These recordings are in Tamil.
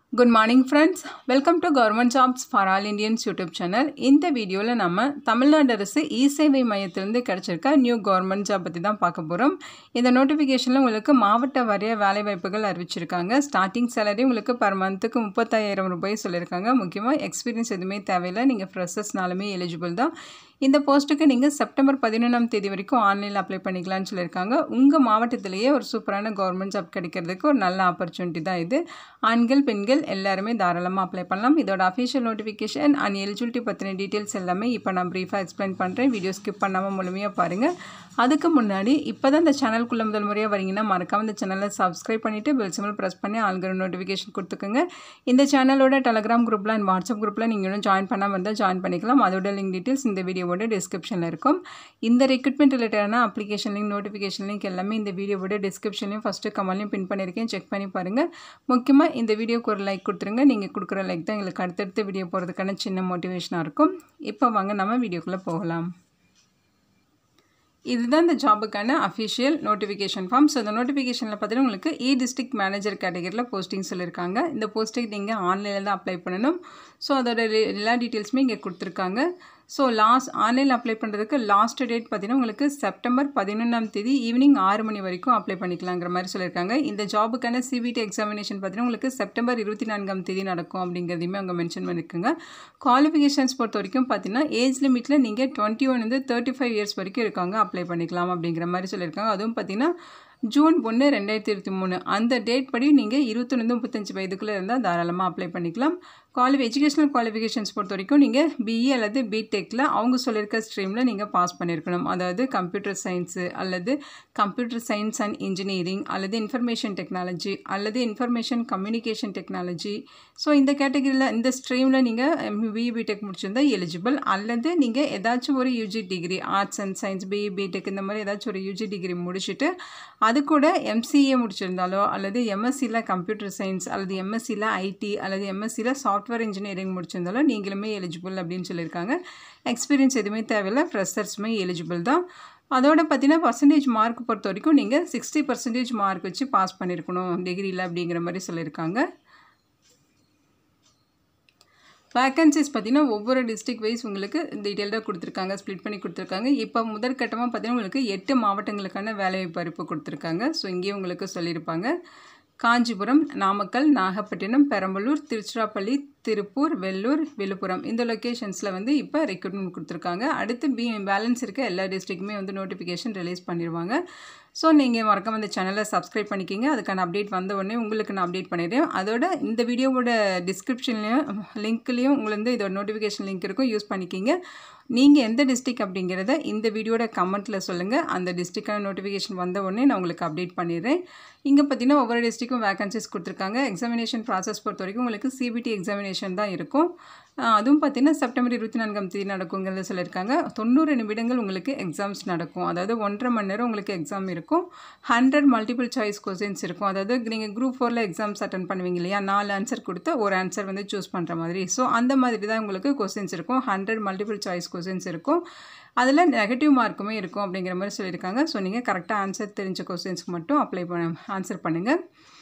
Good morning friends welcome to government jobs for all Indians YouTube channel இந்த வீடியோவில் நம்ம தமிழ்நாடு அரசு இ சேவை மையத்திலிருந்து கிடச்சிருக்க நியூ கவர்மெண்ட் ஜாப் பற்றி தான் பார்க்க போகிறோம் இந்த நோட்டிஃபிகேஷனில் உங்களுக்கு மாவட்ட வாரிய வேலைவாய்ப்புகள் அறிவிச்சிருக்காங்க ஸ்டார்டிங் சேலரி உங்களுக்கு பர் மந்த்துக்கு முப்பத்தாயிரம் ரூபாய் சொல்லியிருக்காங்க முக்கியமாக எக்ஸ்பீரியன்ஸ் எதுவுமே தேவையில்லை நீங்கள் ஃப்ரெஷர்ஸ்னாலுமே எலிஜிபிள் தான் இந்த போஸ்ட்டுக்கு நீங்கள் செப்டம்பர் பதினொன்றாம் தேதி வரைக்கும் ஆன்லைனில் அப்ளை பண்ணிக்கலாம்னு சொல்லியிருக்காங்க உங்கள் மாவட்டத்திலேயே ஒரு சூப்பரான கவர்மெண்ட் ஜாப் கிடைக்கிறதுக்கு ஒரு நல்ல ஆப்பர்ச்சுனிட்டி தான் இது ஆண்கள் பெண்கள் எல்லாருமே தாராளமாக அப்ளை பண்ணலாம் இதோட அஃபிஷியல் நோட்டிஃபிகேஷன் அண்ட் எலிஜிபிலிட்டி பற்றின டீட்டெயில்ஸ் எல்லாமே இப்போ நான் ப்ரீஃபாக எக்ஸ்பிளைன் பண்ணுறேன் வீடியோ ஸ்கிப் பண்ணாமல் முழுமையாக பாருங்கள் அதுக்கு முன்னாடி இப்போ தான் இந்த சேனலுக்குள்ள முதல் முறையாக வரீங்கன்னா மறக்காம இந்த சேனலை சப்ஸ்கிரைப் பண்ணிவிட்டு பெல் சிம்பிள் ப்ரெஸ் பண்ணி ஆல்கிற நோட்டிஃபிகேஷன் கொடுத்துக்கோங்க இந்த சேனலோட டெலகிராம் குரூப்பில் அண்ட் வாட்ஸ்அப் குரூப்பில் நீங்கள் இன்னும் ஜாயின் பண்ணாமல் இருந்தால் ஜாயின் பண்ணிக்கலாம் அதோட லிங்க் டீட்டெயில்ஸ் இந்த வீடியோவோட டிஸ்கிரிப்ஷனில் இருக்கும் இந்த ரெக்ரூட்மெண்ட் ரிலேட்டடான அப்ளிகேஷன் லிங்க் நோட்டிஃபிகேஷன் லிங்க் எல்லாமே இந்த வீடியோவோட டிஸ்கிரிப்ஷன்லையும் ஃபஸ்ட்டு கமெண்ட்லையும் பின் பண்ணியிருக்கேன் செக் பண்ணி பாருங்கள் முக்கியமாக இந்த வீடியோக்கு ஒரு லைக் கொடுத்துருங்க நீங்கள் கொடுக்குற லைக் தான் எங்களுக்கு அடுத்தடுத்த வீடியோ போகிறதுக்கான சின்ன மோட்டிவேஷனாக இருக்கும் இப்போ வாங்க நம்ம வீடியோக்குள்ளே போகலாம் இதுதான் இந்த ஜாபுக்கான அஃபிஷியல் நோட்டிஃபிகேஷன் ஃபார்ம் ஸோ இந்த நோட்டிஃபிகேஷனில் பார்த்தீங்கன்னா உங்களுக்கு இ டிஸ்ட்ரிக்ட் மேனேஜர் கேட்டகரியில் போஸ்டிங் சொல்லியிருக்காங்க இந்த போஸ்ட்டுக்கு நீங்கள் ஆன்லைனில் தான் அப்ளை பண்ணணும் ஸோ அதோட எல்லா டீட்டெயில்ஸுமே இங்கே கொடுத்துருக்காங்க ஸோ லாஸ்ட் ஆன்லைனில் அப்ளை பண்ணுறதுக்கு லாஸ்ட் டேட் பார்த்தீங்கன்னா உங்களுக்கு செப்டம்பர் பதினொன்றாம் தேதி ஈவினிங் ஆறு மணி வரைக்கும் அப்ளை பண்ணிக்கலாங்கிற மாதிரி சொல்லியிருக்காங்க இந்த ஜாபுக்கான சிபிடி எக்ஸாமினேஷன் பார்த்தீங்கன்னா உங்களுக்கு செப்டம்பர் இருபத்தி நான்காம் தேதி நடக்கும் அப்படிங்கிறதையுமே அவங்க மென்ஷன் பண்ணியிருக்காங்க குவாலிஃபிகேஷன்ஸ் பொறுத்த வரைக்கும் பார்த்தீங்கன்னா ஏஜ் லிமிட்டில் நீங்கள் டுவெண்ட்டி ஒன் வந்து தேர்ட்டி ஃபைவ் இயர்ஸ் வரைக்கும் இருக்காங்க அப்ளை பண்ணிக்கலாம் அப்படிங்கிற மாதிரி சொல்லியிருக்காங்க அதுவும் பார்த்தீங்கன்னா ஜூன் ஒன்று ரெண்டாயிரத்தி இருபத்தி மூணு அந்த டேட் படி நீங்கள் இருபத்தொன்று முப்பத்தஞ்சு வயதுக்குள்ளே இருந்தால் தாராளமாக அப்ளை பண்ணிக்கலாம் குவாலிஃபி எஜுகேஷனல் குவாலிஃபிகேஷன்ஸ் பொறுத்த வரைக்கும் நீங்கள் பிஇ அல்லது பிடெக்கில் அவங்க சொல்லியிருக்க ஸ்ட்ரீமில் நீங்கள் பாஸ் பண்ணியிருக்கணும் அதாவது கம்ப்யூட்டர் சயின்ஸு அல்லது கம்ப்யூட்டர் சயின்ஸ் அண்ட் இன்ஜினியரிங் அல்லது இன்ஃபர்மேஷன் டெக்னாலஜி அல்லது இன்ஃபர்மேஷன் கம்யூனிகேஷன் டெக்னாலஜி ஸோ இந்த கேட்டகரியில் இந்த ஸ்ட்ரீமில் நீங்கள் பிஇ பிடெக் முடிச்சிருந்தா எலிஜிபிள் அல்லது நீங்கள் ஏதாச்சும் ஒரு UG degree arts and science BE BTech இந்த மாதிரி ஏதாச்சும் ஒரு யூஜி டிகிரி முடிச்சுட்டு அது கூட எம்சிஏ முடிச்சிருந்தாலோ அல்லது எம்எஸ்சியில் கம்ப்யூட்டர் சயின்ஸ் அல்லது எம்எஸ்சியில் ஐடி அல்லது எம்எஸ்சியில் சாஃப்ட்வேர் இன்ஜினியரிங் முடிச்சிருந்தாலும் நீங்களுமே எலிஜிபிள் அப்படின்னு சொல்லியிருக்காங்க எக்ஸ்பீரியன்ஸ் எதுவுமே தேவையில்லை ஃப்ரெஷர்ஸுமே எலிஜிபிள் தான் அதோட பார்த்தீங்கன்னா பர்சன்டேஜ் மார்க் பொறுத்த வரைக்கும் நீங்கள் சிக்ஸ்டி பர்சன்டேஜ் மார்க் வச்சு பாஸ் பண்ணியிருக்கணும் டிகிரியில் அப்படிங்கிற மாதிரி சொல்லியிருக்காங்க வேக்கன்சிஸ் பார்த்தீங்கன்னா ஒவ்வொரு டிஸ்ட்ரிக் வைஸ் உங்களுக்கு டீட்டெயில்டாக கொடுத்துருக்காங்க ஸ்ப்ளிட் பண்ணி கொடுத்துருக்காங்க இப்போ முதற்கட்டமாக பார்த்தீங்கன்னா உங்களுக்கு எட்டு மாவட்டங்களுக்கான வேலைவாய்ப்பு அறிப்பு கொடுத்துருக்காங்க ஸோ இங்கேயும் உங்களுக்கு சொல்லியிருப்பாங்க காஞ்சிபுரம் நாமக்கல் நாகப்பட்டினம் பெரம்பலூர் திருச்சிராப்பள்ளி திருப்பூர் வெள்ளூர் விழுப்புரம் இந்த லொக்கேஷன்ஸில் வந்து இப்போ ரெக்ரூட்மெண்ட் கொடுத்துருக்காங்க அடுத்து பி பேலன்ஸ் இருக்க எல்லா டிஸ்ட்ரிக்குமே வந்து நோட்டிஃபிகேஷன் ரிலீஸ் பண்ணிடுவாங்க ஸோ நீங்கள் மறக்காம இந்த சேனலை சப்ஸ்கிரைப் பண்ணிக்கிங்க அதுக்கான அப்டேட் வந்த உடனே உங்களுக்கு நான் அப்டேட் பண்ணிடுறேன் அதோட இந்த வீடியோவோட டிஸ்கிரிப்ஷன்லேயும் லிங்க்லேயும் உங்களுக்கு வந்து இதோட நோட்டிஃபிகேஷன் லிங்க் இருக்கும் யூஸ் பண்ணிக்கிங்க நீங்கள் எந்த டிஸ்ட்ரிக் அப்படிங்கிறத இந்த வீடியோட கமெண்ட்டில் சொல்லுங்கள் அந்த டிஸ்ட்ரிக்டான நோட்டிஃபிகேஷன் வந்த உடனே நான் உங்களுக்கு அப்டேட் பண்ணிடுறேன் இங்கே பார்த்தீங்கன்னா ஒவ்வொரு டிஸ்ட்ரிக்கும் வேகன்சிஸ் கொடுத்துருக்காங்க எக்ஸாமினேஷன் ப்ராசஸ் பொறுத்த வரைக்கும் உங்களுக்கு சிபிடி எக்ஸாமினேஷன் தான் இருக்கும் அதுவும் பார்த்தீங்கன்னா செப்டம்பர் இருபத்தி நான்காம் தேதி நடக்குங்கிறத சொல்லியிருக்காங்க தொண்ணூறு நிமிடங்கள் உங்களுக்கு எக்ஸாம்ஸ் நடக்கும் அதாவது ஒன்றரை மணி நேரம் உங்களுக்கு எக்ஸாம் இருக்கும் ஹண்ட்ரட் மல்டிபிள் சாய்ஸ் கொஸ்டின்ஸ் இருக்கும் அதாவது நீங்கள் குரூப் ஃபோரில் எக்ஸாம்ஸ் அட்டன் பண்ணுவீங்க இல்லையா நாலு ஆன்சர் கொடுத்து ஒரு ஆன்சர் வந்து சூஸ் பண்ணுற மாதிரி ஸோ அந்த மாதிரி தான் உங்களுக்கு கொஸ்டின்ஸ் இருக்கும் ஹண்ட்ரட் மல்டிபிள் சாய்ஸ் கொஸ்டின்ஸ் இருக்கும் அதில் நெகட்டிவ் மார்க்குமே இருக்கும் அப்படிங்கிற மாதிரி சொல்லியிருக்காங்க ஸோ நீங்கள் கரெக்டாக ஆன்சர் தெரிஞ்ச கொஸ்டின்ஸ்க்கு மட்டும் அப்ளை பண்ண ஆன்சர் பண்ணுங்கள்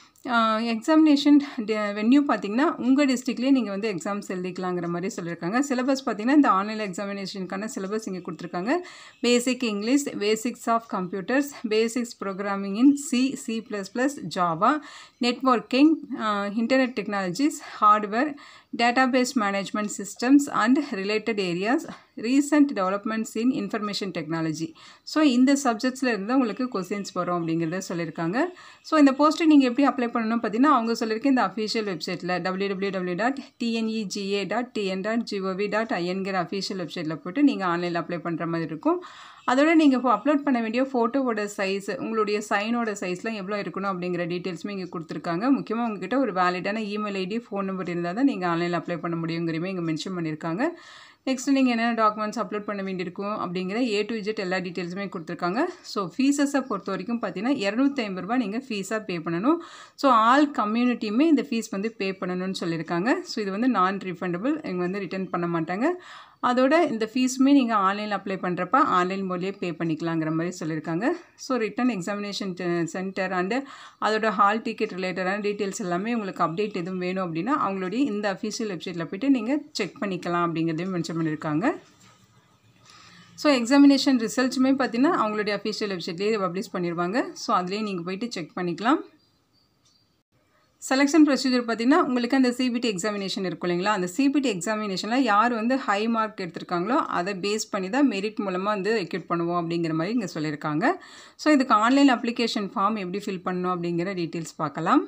எக்ஸாமினேஷன் வென்யூ பார்த்தீங்கன்னா உங்கள் டிஸ்ட்ரிக்ட்லேயே நீங்கள் வந்து எக்ஸாம்ஸ் எழுதிக்கலாங்கிற மாதிரி சொல்லியிருக்காங்க சிலபஸ் பார்த்தீங்கன்னா இந்த ஆன்லைன் எக்ஸாமினேஷனுக்கான சிலபஸ் இங்கே கொடுத்துருக்காங்க basic English basics of computers basics programming in C C plus plus Java networking internet technologies hardware database management systems and related areas recent developments in information technology so இந்த சப்ஜெக்ட்ஸில் இருந்து உங்களுக்கு கொஸ்டின்ஸ் வரும் அப்படிங்கிறத சொல்லியிருக்காங்க ஸோ இந்த போஸ்ட்டு நீங்கள் எப்படி அப்ளை பண்ணணும் பார்த்தீங்கன்னா அவங்க சொல்லியிருக்க இந்த அஃபீஷியல் வெப்சைட்டில் W W W dot TNEGA dot TN dot GOV dot ஐஎன்கிற அஃபீஷியல் வெப்சைட்டில் போய்ட்டு நீங்கள் ஆன்லைனில் அப்ளை பண்ணுற மாதிரி இருக்கும் அதோட நீங்கள் இப்போ அப்லோட் பண்ண வேண்டிய ஃபோட்டோவோட சைஸ் உங்களுடைய சைனோட சைஸ்லாம் எவ்வளோ இருக்கணும் அப்படிங்கிற டீட்டெயில்ஸுமே இங்கே கொடுத்துருக்காங்க முக்கியமாக உங்ககிட்ட ஒரு வேலிடான இமெயில் ஐடி ஃபோன் நம்பர் இருந்தால் தான் நீங்கள் ஆன்லைனில் அப்ளை பண்ண முடியுங்கிறமே இங்கே மென்ஷன் பண்ணியிருக்காங்க நெக்ஸ்ட் நீங்கள் என்னென்ன டாக்குமெண்ட்ஸ் அப்லோட் பண்ண வேண்டியிருக்கும் அப்படிங்கிற ஏ டு இஜெட் எல்லா டீட்டெயில்ஸுமே கொடுத்துருக்காங்க ஸோ ஃபீஸஸை பொறுத்த வரைக்கும் பார்த்தீங்கன்னா இரநூத்தி ஐம்பது ரூபா நீங்கள் ஃபீஸாக பே பண்ணணும் ஸோ ஆல் கம்யூனிட்டியுமே இந்த ஃபீஸ் வந்து பே பண்ணணும்னு சொல்லியிருக்காங்க ஸோ இது வந்து நான் ரீஃபண்டபிள் இவங்க வந்து ரிட்டர்ன் பண்ண மாட்டாங்க அதோட இந்த ஃபீஸுமே நீங்கள் ஆன்லைனில் அப்ளை பண்ணுறப்ப ஆன்லைன் மூலியே பே பண்ணிக்கலாங்கிற மாதிரி சொல்லியிருக்காங்க so written examination centre and அதோட ஹால் டிக்கெட் ரிலேட்டடான டீட்டெயில்ஸ் எல்லாமே உங்களுக்கு அப்டேட் எதுவும் வேணும் அப்படின்னா அவங்களுடைய இந்த அஃபீஷியல் வெப்சைட்டில் போய்ட்டு நீங்கள் செக் பண்ணிக்கலாம் அப்படிங்கிறதையும் மென்ஷன் பண்ணியிருக்காங்க ஸோ எக்ஸாமினேஷன் ரிசல்ட்ஸுமே பார்த்தீங்கன்னா அவங்களுடைய அஃபீஷியல் வெப்சைட்லேயே பப்ளிஷ் பண்ணிடுவாங்க ஸோ அதுலேயே நீங்கள் போயிட்டு செக் பண்ணிக்கலாம் செலெக்ஷன் ப்ரொசீஜர் பார்த்திங்கன்னா உங்களுக்கு அந்த சிபிடி எக்ஸாமினேஷன் இருக்கும் இல்லைங்களா அந்த சிபிடி எக்ஸாமினேஷனில் யார் வந்து ஹை மார்க் எடுத்திருக்காங்களோ அதை பேஸ் பண்ணி தான் மெரிட் மூலமாக வந்து ரெக்யூட் பண்ணுவோம் அப்படிங்கிற மாதிரி இங்கே சொல்லியிருக்காங்க ஸோ இதுக்கு ஆன்லைன் அப்ளிகேஷன் ஃபார்ம் எப்படி ஃபில் பண்ணணும் அப்படிங்கிற டீட்டெயில்ஸ் பார்க்கலாம்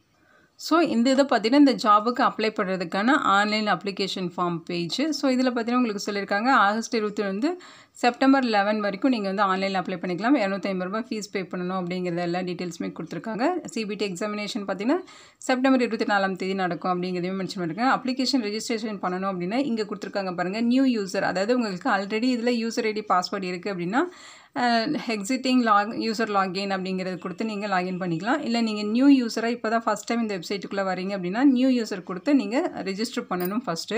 ஸோ இந்த இதை பார்த்தீங்கன்னா இந்த ஜாபுக்கு அப்ளை பண்ணுறதுக்கான online application form page so இதில் பார்த்தீங்கன்னா உங்களுக்கு சொல்லியிருக்காங்க ஆகஸ்ட் இருபத்தி வந்து செப்டம்பர் லெவன் வரைக்கும் நீங்கள் வந்து ஆன்லைனில் அப்ளை பண்ணிக்கலாம் இரநூத்தி ஐம்பது ரூபாய் ஃபீஸ் பே பண்ணணும் அப்படிங்கிறத எல்லா டீட்டெயில்ஸுமே கொடுத்துருக்காங்க சிபிடி எக்ஸாமினேஷன் பார்த்தீங்கன்னா செப்டம்பர் இருபத்தி நாலாம் தேதி நடக்கும் அப்படிங்கிறதையும் மென்ஷன் பண்ணியிருக்காங்க அப்ளிகேஷன் ரெஜிஸ்ட்ரேஷன் பண்ணணும் அப்படின்னா இங்கே கொடுத்துருக்காங்க பாருங்கள் நியூ யூசர் அதாவது உங்களுக்கு ஆல்ரெடி இதில் யூசர் ஐடி பாஸ்வேர்டு இருக்குது அப்படின்னா எக்ஸிட்டிங் லாக் யூசர் லாகின் அப்படிங்கிறது கொடுத்து நீங்கள் லாகின் பண்ணிக்கலாம் இல்லை நீங்கள் நியூ யூஸராக இப்போ தான் ஃபஸ்ட் டைம் இந்த வெப்சைட்டுக்குள்ளே வரீங்க அப்படின்னா நியூ யூசர் கொடுத்து நீங்கள் ரெஜிஸ்டர் பண்ணணும் ஃபஸ்ட்டு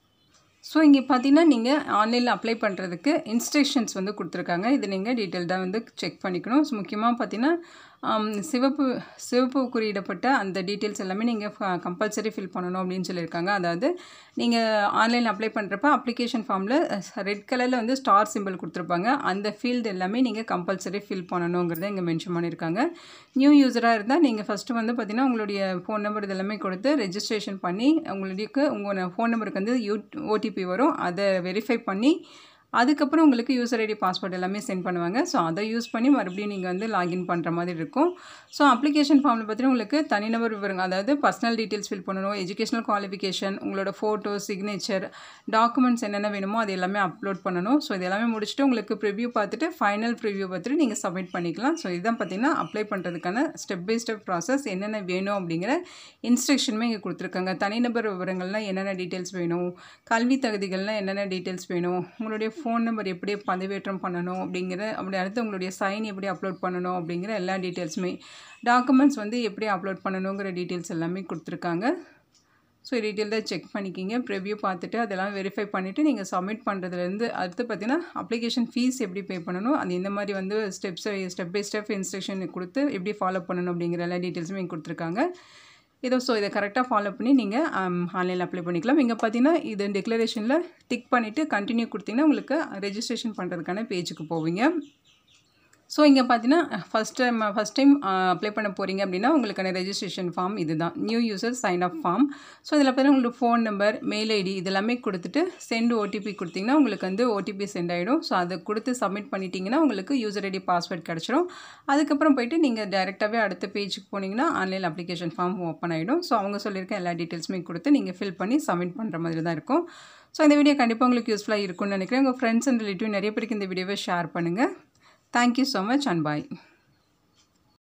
ஸோ இங்கே பார்த்தீங்கன்னா நீங்கள் ஆன்லைனில் அப்ளை பண்ணுறதுக்கு இன்ஸ்ட்ரக்ஷன்ஸ் வந்து கொடுத்துருக்காங்க இது நீங்கள் டீட்டெயில்டாக வந்து செக் பண்ணிக்கணும் ஸோ முக்கியமாக பார்த்தீங்கன்னா சிவப்பு சிவப்பு குறியிடப்பட்ட அந்த டீட்டெயில்ஸ் எல்லாமே நீங்கள் கம்பல்சரி ஃபில் பண்ணணும் அப்படின்னு சொல்லியிருக்காங்க அதாவது நீங்கள் ஆன்லைனில் அப்ளை பண்ணுறப்ப அப்ளிகேஷன் ஃபார்மில் ரெட் கலரில் வந்து ஸ்டார் சிம்பிள் கொடுத்துருப்பாங்க அந்த ஃபீல்டு எல்லாமே நீங்கள் கம்பல்சரி ஃபில் பண்ணணுங்கிறத இங்கே மென்ஷன் பண்ணியிருக்காங்க நியூ யூஸராக இருந்தால் நீங்கள் ஃபஸ்ட்டு வந்து பார்த்திங்கன்னா உங்களுடைய ஃபோன் நம்பர் இதெல்லாமே கொடுத்து ரெஜிஸ்ட்ரேஷன் பண்ணி உங்களுக்கு உங்கள் ஃபோன் நம்பருக்கு வந்து யூ ஓடிபி வரும் அதை வெரிஃபை பண்ணி அதுக்கப்புறம் உங்களுக்கு யூசர் ஐடி பாஸ்வேர்ட் எல்லாமே சென்ட் பண்ணுவாங்க ஸோ அதை யூஸ் பண்ணி மறுபடியும் நீங்கள் வந்து லாகின் பண்ணுற மாதிரி இருக்கும் ஸோ அப்ளிகேஷன் ஃபார்மில் பார்த்தீங்கன்னா உங்களுக்கு தனிநபர் விவரங்கள் அதாவது பர்சனல் டீட்டெயில்ஸ் ஃபில் பண்ணணும் எஜுகேஷனல் குவாலிஃபிகேஷன் உங்களோட ஃபோட்டோ சிக்னேச்சர் டாக்குமெண்ட்ஸ் என்னென்ன வேணுமோ அது எல்லாமே அப்லோட் பண்ணணும் ஸோ இது எல்லாமே முடிச்சுட்டு உங்களுக்கு ப்ரிவ்யூ பார்த்துட்டு ஃபைனல் ப்ரிவ்யூ பார்த்துட்டு நீங்கள் சப்மிட் பண்ணிக்கலாம் ஸோ இதுதான் பார்த்தீங்கன்னா அப்ளை பண்ணுறதுக்கான ஸ்டெப் பை ஸ்டெப் ப்ராசஸ் என்னென்ன வேணும் அப்படிங்கிற இன்ஸ்ட்ரக்ஷனுமே இங்கே கொடுத்துருக்காங்க தனிநபர் விவரங்கள்லாம் என்னென்ன டீட்டெயில்ஸ் வேணும் கல்வி தகுதிகள்லாம் என்னென்ன டீட்டெயில்ஸ் வேணும் உங்களுடைய ஃபோன் நம்பர் எப்படி பதிவேற்றம் பண்ணணும் அப்படிங்கிற அப்படி அடுத்து உங்களுடைய சைன் எப்படி அப்லோட் பண்ணணும் அப்படிங்கிற எல்லா டீட்டெயில்ஸுமே டாக்குமெண்ட்ஸ் வந்து எப்படி அப்லோட் பண்ணணுங்கிற டீட்டெயில்ஸ் எல்லாமே கொடுத்துருக்காங்க ஸோ டீட்டெயில்டாக செக் பண்ணிக்கிங்க ப்ரிவ்யூ பார்த்துட்டு அதெல்லாம் வெரிஃபை பண்ணிவிட்டு நீங்கள் சப்மிட் பண்ணுறதுலேருந்து அடுத்து பார்த்தீங்கன்னா அப்ளிகேஷன் ஃபீஸ் எப்படி பே பண்ணணும் அது இந்த மாதிரி வந்து steps step by step instruction கொடுத்து எப்படி ஃபாலோ பண்ணணும் அப்படிங்கிற எல்லா டீட்டெயில்ஸுமே கொடுத்துருக்காங்க இதோ ஸோ இதை கரெக்டாக ஃபாலோ பண்ணி நீங்கள் ஆன்லைனில் அப்ளை பண்ணிக்கலாம் இங்கே பார்த்தீங்கன்னா இது டிக்ளரேஷனில் டிக் பண்ணிவிட்டு கண்டினியூ கொடுத்தீங்கன்னா உங்களுக்கு ரெஜிஸ்ட்ரேஷன் பண்ணுறதுக்கான பேஜுக்கு போவீங்க ஸோ இங்கே பார்த்தீங்கன்னா first time first time apply பண்ண போகிறீங்க அப்படின்னா உங்களுக்கான ரெஜிஸ்ட்ரேஷன் ஃபார்ம் இதுதான் new user sign up form so இதில் பார்த்தீங்கன்னா உங்களுக்கு ஃபோன் நம்பர் மெயில் ஐடி இதெல்லாமே கொடுத்துட்டு சென்ட் ஓடிபி கொடுத்தீங்கன்னா உங்களுக்கு வந்து ஓடிபி சென்ட் ஆகிடும் ஸோ அதை கொடுத்து சப்மிட் பண்ணிட்டீங்கன்னா உங்களுக்கு யூசர் ஐடி பாஸ்வேர்ட் கிடச்சிரும் அதுக்கப்புறம் போயிட்டு நீங்கள் டேரெக்டாகவே அடுத்த பேஜுக்கு போனீங்கன்னா ஆன்லைன் அப்ளிகேஷன் ஃபார்ம் ஓப்பன் ஆகிடும் ஸோ அவங்க சொல்லியிருக்க எல்லா டீட்டெயில்ஸுமே கொடுத்து நீங்கள் ஃபில் பண்ணி சப்மிட் பண்ணுற மாதிரி தான் இருக்கும் ஸோ இந்த வீடியோ கண்டிப்பாக உங்களுக்கு யூஸ்ஃபுல்லாக இருக்கும்னு நினைக்கிறேன் உங்கள் ஃப்ரெண்ட்ஸ் அண்ட் ரிலேட்டிவ் நிறைய பேருக்கு இந்த வீடியோவை ஷேர் பண்ணுங்கள் Thank you so much and bye.